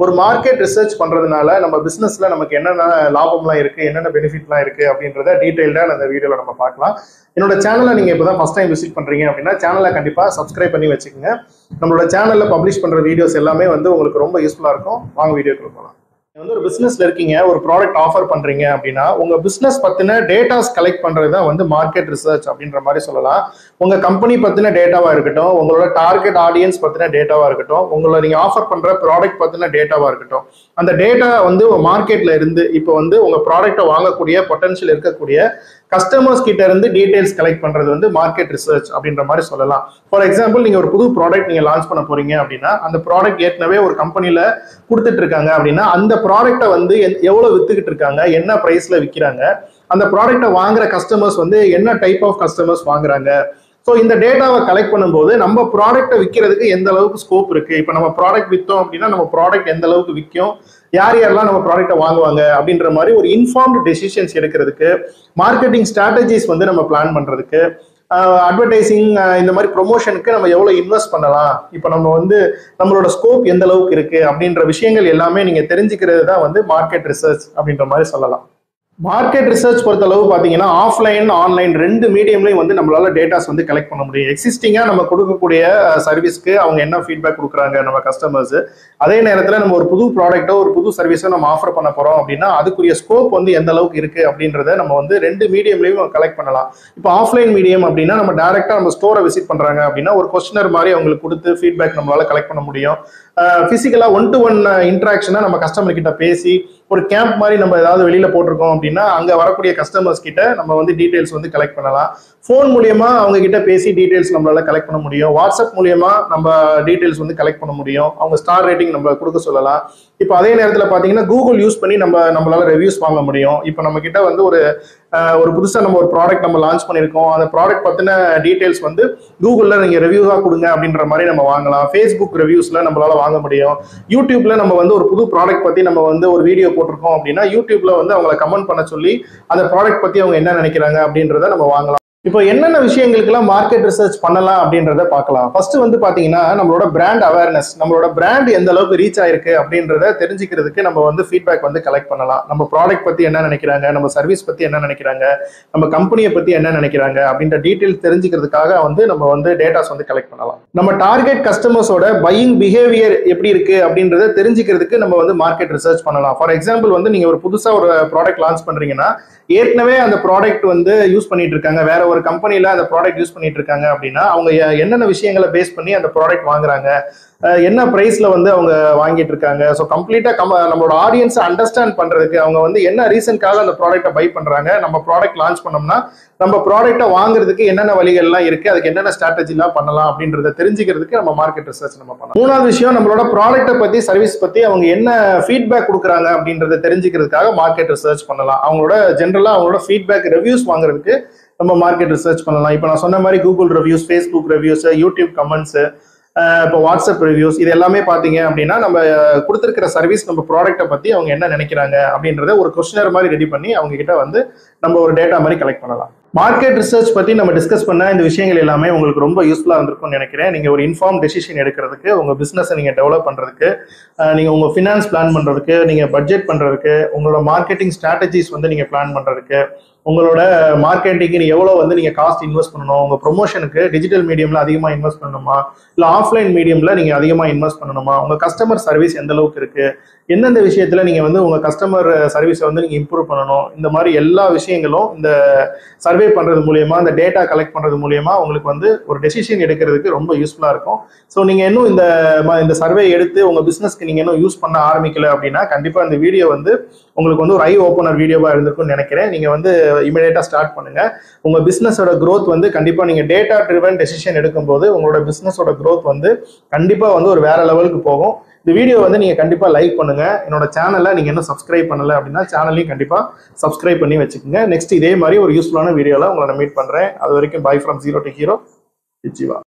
ஒரு market research பண்றதுனால நம்ம பிசினஸ்ல நமக்கு என்னென்ன லாபம்லாம் இருக்கு என்னென்ன பெனிஃபிட்லாம் இருக்கு அப்படின்றத டீடைல்டா அந்த வீடியோல நம்ம பார்க்கலாம் என்னோட சேனலை நீங்க இப்பதான் ஃபர்ஸ்ட் டைம் விசிட் பண்றீங்க அப்படின்னா சேனலை கண்டிப்பா சப்ஸ்கிரைப் பண்ணி வச்சுக்கோங்க நம்மளோட சேனல்ல பப்ளிஷ் பண்ற வீடியோஸ் எல்லாமே வந்து உங்களுக்கு ரொம்ப யூஸ்ஃபுல்லா இருக்கும் வாங்க வீடியோக்குள்ள போகலாம் நீங்க வந்து ஒரு பிசினஸ்ல இருக்கீங்க ஒரு ப்ராடக்ட் ஆஃபர் பண்றீங்க அப்படின்னா உங்க பிசினஸ் பத்தின டேட்டாஸ் கலெக்ட் பண்றது தான் வந்து மார்க்கெட் ரிசர்ச் அப்படின்ற மாதிரி சொல்லலாம் உங்க கம்பெனி பத்தின டேட்டாவா இருக்கட்டும் உங்களோட டார்கெட் ஆடியன்ஸ் பத்தின டேட்டாவா இருக்கட்டும் உங்களை நீங்க ஆஃபர் பண்ற ப்ராடக்ட் பத்தின டேட்டாவா இருக்கட்டும் அந்த டேட்டா வந்து மார்க்கெட்ல இருந்து இப்போ வந்து உங்க ப்ராடக்ட்டை வாங்கக்கூடிய பொட்டன்ஷியல் இருக்கக்கூடிய கஸ்டமர்ஸ் கிட்ட இருந்து டீடைல்ஸ் கலெக்ட் பண்றது வந்து மார்க்கெட் ரிசர்ச் அப்படின்ற மாதிரி சொல்லலாம் ஃபார் எக்ஸாம்பிள் நீங்க ஒரு புது ப்ராடக்ட் நீங்க லான்ச் பண்ண போறீங்க அப்படின்னா அந்த ப்ராடக்ட் ஏற்கனவே ஒரு கம்பெனில கொடுத்துட்டு இருக்காங்க அப்படின்னா அந்த ப்ராடக்ட்டை வந்து எ- எவ்வளவு வித்துக்கிட்டு இருக்காங்க என்ன பிரைஸ்ல விற்கிறாங்க அந்த ப்ராடக்ட்டை வாங்குற கஸ்டமர்ஸ் வந்து என்ன டைப் ஆஃப் கஸ்டமர்ஸ் வாங்குறாங்க ஸோ இந்த டேட்டாவை கலெக்ட் பண்ணும்போது நம்ம ப்ராடக்ட்டை விற்கிறதுக்கு எந்த அளவுக்கு ஸ்கோப் இருக்கு இப்போ நம்ம ப்ராடக்ட் விற்றோம் அப்படின்னா நம்ம ப்ராடக்ட் எந்த அளவுக்கு விற்கும் யார் யாரெல்லாம் நம்ம ப்ராடக்ட்டை வாங்குவாங்க அப்படின்ற மாதிரி ஒரு இன்ஃபார்ம்டு டெசிஷன்ஸ் எடுக்கிறதுக்கு மார்க்கெட்டிங் ஸ்ட்ராட்டஜிஸ் வந்து நம்ம பிளான் பண்றதுக்கு அட்வர்டைசிங் இந்த மாதிரி ப்ரொமோஷனுக்கு நம்ம எவ்வளோ இன்வெஸ்ட் பண்ணலாம் இப்போ நம்ம வந்து நம்மளோட ஸ்கோப் எந்த அளவுக்கு இருக்கு அப்படின்ற விஷயங்கள் எல்லாமே நீங்க தெரிஞ்சுக்கிறது தான் வந்து மார்க்கெட் ரிசர்ச் அப்படின்ற மாதிரி சொல்லலாம் மார்க்கெட் ரிசர்ச் பொறுத்த அளவு பார்த்தீங்கன்னா ஆஃப்லைன் ஆன்லைன் ரெண்டு மீடியம்லையும் வந்து நம்மளால டேட்டாஸ் வந்து கலெக்ட் பண்ண முடியும் எக்ஸிஸ்டிங்காக நம்ம கொடுக்கக்கூடிய சர்வீஸ்க்கு அவங்க என்ன ஃபீட்பேக் கொடுக்குறாங்க நம்ம கஸ்டமர்ஸ் அதே நேரத்தில் நம்ம ஒரு புது ப்ராடக்ட்டோ ஒரு புது சர்வீஸோ நம்ம ஆஃபர் பண்ண போறோம் அப்படின்னா அதுக்குரிய ஸ்கோப் வந்து எந்த அளவுக்கு இருக்கு அப்படின்றத நம்ம வந்து ரெண்டு மீடியம்லையும் கலெக்ட் பண்ணலாம் இப்போ ஆஃப்லைன் மீடியம் அப்படின்னா நம்ம டேரெக்டாக நம்ம ஸ்டோரை விசிட் பண்றாங்க அப்படின்னா ஒரு கொஸ்டினர் மாதிரி அவங்களுக்கு கொடுத்து ஃபீட்பேக் நம்மளால கலெக்ட் பண்ண முடியும் ஃபிசிக்கலாக ஒன் டு ஒன் இன்ட்ராக்ஷனாக நம்ம கஸ்டமர் கிட்ட பேசி ஒரு கேம்ப் மாதிரி நம்ம ஏதாவது வெளியில போட்டிருக்கோம் அப்படின்னா அங்க வரக்கூடிய கஸ்டமர்ஸ் கிட்ட நம்ம வந்து டீடைல்ஸ் வந்து கலெக்ட் பண்ணலாம் ஃபோன் மூலியமா அவங்க கிட்ட பேசி டீடைல்ஸ் நம்மளால கலெக்ட் பண்ண முடியும் வாட்ஸ்அப் மூலியமா நம்ம டீடைல்ஸ் வந்து கலெக்ட் பண்ண முடியும் அவங்க ஸ்டார் ரேட்டிங் நம்ம கொடுக்க சொல்லலாம் இப்போ அதே நேரத்தில் பார்த்தீங்கன்னா கூகுள் யூஸ் பண்ணி நம்ம நம்மளால ரிவ்யூஸ் வாங்க முடியும் இப்போ நம்ம கிட்ட வந்து ஒரு அஹ், ஒரு புதுசாக நம்ம ஒரு ப்ராடக்ட் நம்ம லான்ச் பண்ணியிருக்கோம் அந்த ப்ராடக்ட் பற்றின டீடைல்ஸ் வந்து கூகுளில் நீங்கள் ரிவ்யூவாக கொடுங்க அப்படின்ற மாதிரி நம்ம வாங்கலாம் ஃபேஸ்புக் ரிவ்யூஸில் நம்மளால வாங்க முடியும் யூடியூப்ல நம்ம வந்து ஒரு புது ப்ராடக்ட் பற்றி நம்ம வந்து ஒரு வீடியோ போட்டிருக்கோம் அப்படின்னா யூடியூப்ல வந்து அவங்கள கமெண்ட் பண்ண சொல்லி அந்த ப்ராடக்ட் பற்றி அவங்க என்ன நினைக்கிறாங்க அப்படின்றத நம்ம வாங்கலாம் இப்போ என்னென்ன விஷயங்களுக்கெல்லாம் மார்க்கெட் ரிசர்ச் பண்ணலாம் அப்படின்றத பார்க்கலாம் ஃபர்ஸ்ட் வந்து பாத்தீங்கன்னா நம்மளோட பிராண்ட் அவேர்னஸ் நம்மளோட பிராண்ட் எந்த அளவுக்கு ரீச் ஆயிருக்கு அப்படின்றத தெரிஞ்சுக்கிறதுக்கு நம்ம வந்து ஃபீட்பேக் வந்து கலெக்ட் பண்ணலாம் நம்ம ப்ராடக்ட் பத்தி என்ன நினைக்கிறாங்க நம்ம சர்வீஸ் பத்தி என்ன நினைக்கிறாங்க நம்ம கம்பெனியை பத்தி என்ன நினைக்கிறாங்க அப்படின்ற டீட்டெயில்ஸ் தெரிஞ்சுக்கிறதுக்காக வந்து நம்ம வந்து டேட்டாஸ் வந்து கலெக்ட் பண்ணலாம் நம்ம டார்கெட் கஸ்டமர்ஸோட பையிங் பிஹேவியர் எப்படி இருக்கு அப்படின்றத தெரிஞ்சுக்கிறதுக்கு நம்ம வந்து மார்க்கெட் ரிசர்ச் பண்ணலாம் ஃபார் எக்ஸாம்பிள் வந்து நீங்க ஒரு புதுசா ஒரு ப்ராடக்ட் லான்ச் பண்றீங்கன்னா ஏற்கனவே அந்த ப்ராடக்ட் வந்து யூஸ் பண்ணிட்டு இருக்காங்க வேற ஒரு கம்பெனில அந்த ப்ராடக்ட் யூஸ் பண்ணிட்டு இருக்காங்க அப்படின்னா அவங்க எ- என்னென்ன விஷயங்களை பேஸ் பண்ணி அந்த ப்ராடக்ட் வாங்குறாங்க அஹ் என்ன பிரைஸ்ல வந்து அவங்க வாங்கிட்டு இருக்காங்க ஸோ கம்ப்ளீட்டா கம் நம்மளோட ஆடியன்ஸ் அண்டர்ஸ்டாண்ட் பண்றதுக்கு அவங்க வந்து என்ன ரீசன்க்காக அந்த ப்ராடக்ட்டை பை பண்றாங்க நம்ம ப்ராடக்ட் லான்ச் பண்ணோம்னா நம்ம ப்ராடக்ட்டை வாங்குறதுக்கு என்னென்ன வழிகள்லாம் இருக்கு அதுக்கு என்னென்ன ஸ்ட்ராட்டஜிலாம் பண்ணலாம் அப்படின்றத தெரிஞ்சுக்கிறதுக்கு நம்ம மார்க்கெட் ரிசர்ச் நம்ம பண்ணலாம் மூணாவது விஷயம் நம்மளோட ப்ராடக்ட்டை பத்தி சர்வீஸ் பத்தி அவங்க என்ன ஃபீட்பேக் கொடுக்குறாங்க அப்படின்றத தெரிஞ்சுக்கிறதுக்காக மார்க்கெட் ரிசர்ச் பண்ணலாம் அவங்களோட ஜென்ரலா அவங்களோட ஃபீட்பேக் ரிவ்யூஸ் வாங்குறதுக்கு நம்ம மார்க்கெட் ரிசர்ச் பண்ணலாம் இப்போ நான் சொன்ன மாதிரி Google reviews Facebook reviews YouTube comments இப்போ வாட்ஸ்அப் ரிவ்யூஸ் இது எல்லாமே பார்த்தீங்க அப்படின்னா நம்ம அஹ், கொடுத்திருக்கிற சர்வீஸ் நம்ம ப்ராடக்ட்டை பத்தி அவங்க என்ன நினைக்கிறாங்க அப்படின்றத ஒரு கொஸ்டினர் மாதிரி ரெடி பண்ணி அவங்க கிட்ட வந்து நம்ம ஒரு டேட்டா மாதிரி கலெக்ட் பண்ணலாம் மார்க்கெட் ரிசர்ச் பத்தி நம்ம டிஸ்கஸ் பண்ண இந்த விஷயங்கள் எல்லாமே உங்களுக்கு ரொம்ப யூஸ்ஃபுல்லா இருந்திருக்கும்னு நினைக்கிறேன் நீங்க ஒரு இன்ஃபார்ம் டெசிஷன் எடுக்கிறதுக்கு உங்க பிசினஸை நீங்க டெவலப் பண்றதுக்கு அஹ், நீங்க உங்க ஃபினான்ஸ் பிளான் பண்றதுக்கு நீங்க பட்ஜெட் பண்றதுக்கு உங்களோட மார்க்கெட்டிங் ஸ்ட்ராட்டஜிஸ் வந்து நீங்க பிளான் பண்றதுக்கு உங்களோட மார்க்கெட்டிங்கு எவ்வளோ வந்து நீங்கள் காஸ்ட் இன்வெஸ்ட் பண்ணணும் உங்கள் ப்ரொமோஷனுக்கு டிஜிட்டல் மீடியமில் அதிகமாக இன்வெஸ்ட் பண்ணணுமா இல்லை ஆஃப்லைன் மீடியமில் நீங்கள் அதிகமாக இன்வெஸ்ட் பண்ணணுமா உங்கள் கஸ்டமர் சர்வீஸ் எந்த அளவுக்கு இருக்குது எந்தெந்த விஷயத்தில் நீங்கள் வந்து உங்கள் கஸ்டமர் சர்வீஸை வந்து நீங்கள் இம்ப்ரூவ் பண்ணணும் இந்த மாதிரி எல்லா விஷயங்களும் இந்த சர்வே பண்ணுறது மூலியமா இந்த டேட்டா கலெக்ட் பண்ணுறது மூலியமா உங்களுக்கு வந்து ஒரு டெசிஷன் எடுக்கிறதுக்கு ரொம்ப யூஸ்ஃபுல்லாக இருக்கும் ஸோ நீங்கள் இன்னும் இந்த ம- இந்த சர்வே எடுத்து உங்கள் பிஸ்னஸ்க்கு நீங்கள் இன்னும் யூஸ் பண்ண ஆரம்பிக்கல அப்படின்னா கண்டிப்பாக இந்த வீடியோ வந்து உங்களுக்கு வந்து ஒரு ஐ ஓப்பனர் வீடியோவாக இருந்திருக்கும்னு நினைக்கிறேன் நீங்கள் வந்து இமீடியட்டாக ஸ்டார்ட் பண்ணுங்க உங்கள் பிஸ்னஸோட growth வந்து கண்டிப்பாக நீங்கள் டேட்டா ட்ரிவன் டெசிஷன் எடுக்கும்போது உங்களோட பிஸ்னஸோட growth வந்து கண்டிப்பாக வந்து ஒரு வேற லெவலுக்கு போகும் இந்த வீடியோ வந்து நீங்கள் கண்டிப்பாக லைக் பண்ணுங்க என்னோட சேனலை நீங்கள் இன்னும் சப்ஸ்கிரைப் பண்ணல அப்படின்னா சேனலையும் கண்டிப்பாக சப்ஸ்கிரைப் பண்ணி வச்சுக்கோங்க நெக்ஸ்ட் இதே மாதிரி ஒரு யூஸ்ஃபுல்லான வீடியோவில் உங்களை நான் மீட் பண்ணுறேன் அது வரைக்கும் bye from zero to hero Jeeva